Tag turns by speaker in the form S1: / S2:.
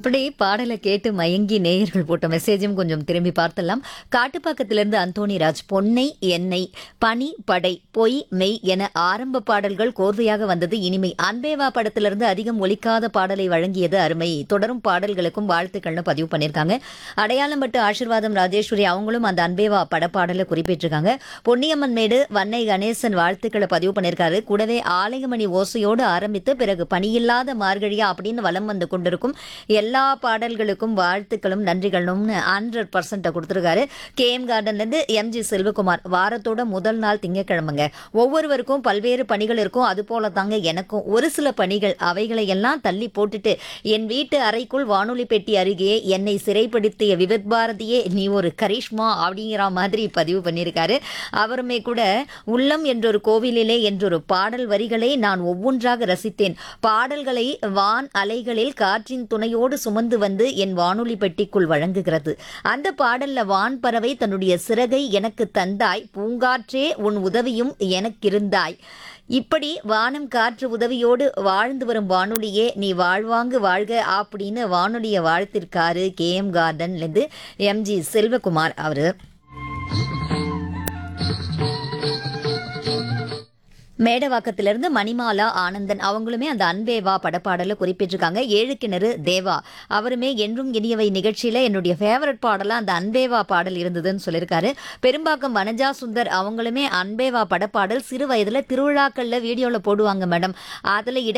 S1: இப்படி பாடலை கேட்டு மயங்கி நேயர்கள் போட்ட மெசேஜும் கொஞ்சம் திரும்பி பார்த்தலாம் காட்டுப்பாக்கத்திலிருந்து அந்தோணி ராஜ் பொன்னை எண்ணெய் பனி படை பொய் மெய் என ஆரம்ப பாடல்கள் கோர்வையாக வந்தது இனிமை அன்பேவா படத்திலிருந்து அதிகம் ஒலிக்காத பாடலை வழங்கியது அருமை தொடரும் பாடல்களுக்கும் வாழ்த்துக்கள்னு பதிவு பண்ணியிருக்காங்க அடையாளம் பட்டு ஆசீர்வாதம் ராஜேஸ்வரி அவங்களும் அந்த அன்பேவா படப்பாடலை குறிப்பிட்டிருக்காங்க பொன்னியம்மன் மேடு வன்னை கணேசன் வாழ்த்துக்களை பதிவு பண்ணியிருக்காரு கூடவே ஆலயமணி ஓசையோடு ஆரம்பித்து பிறகு பணியில்லாத மார்கழியா அப்படின்னு வலம் வந்து கொண்டிருக்கும் எல்லா பாடல்களுக்கும் வாழ்த்துக்களும் நன்றிகளும்னு ஹண்ட்ரட் பர்சன்ட்டை கொடுத்துருக்காரு கே எம் கார்டன்லேருந்து எம்ஜி செல்வகுமார் வாரத்தோட முதல் நாள் திங்கக்கிழமைங்க ஒவ்வொருவருக்கும் பல்வேறு பணிகள் இருக்கும் அது போல தாங்க எனக்கும் ஒரு சில பணிகள் அவைகளை எல்லாம் தள்ளி போட்டுட்டு என் வீட்டு அறைக்குள் வானொலி பெட்டி அருகே என்னை சிறைப்படுத்திய விவித் பாரதியே நீ ஒரு கரிஷ்மா அப்படிங்கிற மாதிரி பதிவு பண்ணியிருக்காரு அவருமே கூட உள்ளம் என்றொரு கோவிலிலே என்றொரு பாடல் வரிகளை நான் ஒவ்வொன்றாக ரசித்தேன் பாடல்களை வான் அலைகளில் காற்றின் துணையோடு சுமந்து வந்து என் வானொலி பெட்டிக்குள் வழங்குகிறது அந்த பாடல்ல வான் பறவை தன்னுடைய சிறகை எனக்கு தந்தாய் பூங்காற்றே உன் உதவியும் எனக்கிருந்தாய் இப்படி வானம் காற்று உதவியோடு வாழ்ந்து வரும் வானொலியே நீ வாழ்வாங்கு வாழ்க அப்படின்னு வானொலியை வாழ்த்திருக்காரு கே எம் கார்டன்லேருந்து எம்ஜி செல்வகுமார் அவரு மேடவாக்கத்திலிருந்து மணிமாலா ஆனந்தன் அவங்களுமே அந்த அன்பேவா படப்பாடலை குறிப்பிட்டிருக்காங்க ஏழு கிணறு தேவா அவருமே என்றும் இனியவை நிகழ்ச்சியில என்னுடைய ஃபேவரட் பாடலா அந்த அன்பேவா பாடல் இருந்ததுன்னு சொல்லியிருக்காரு பெரும்பாக்கம் வனஜா சுந்தர் அவங்களுமே அன்பேவா படப்பாடல் சிறு வயதுல திருவிழாக்கள்ல வீடியோல போடுவாங்க மேடம் அதுல இடம்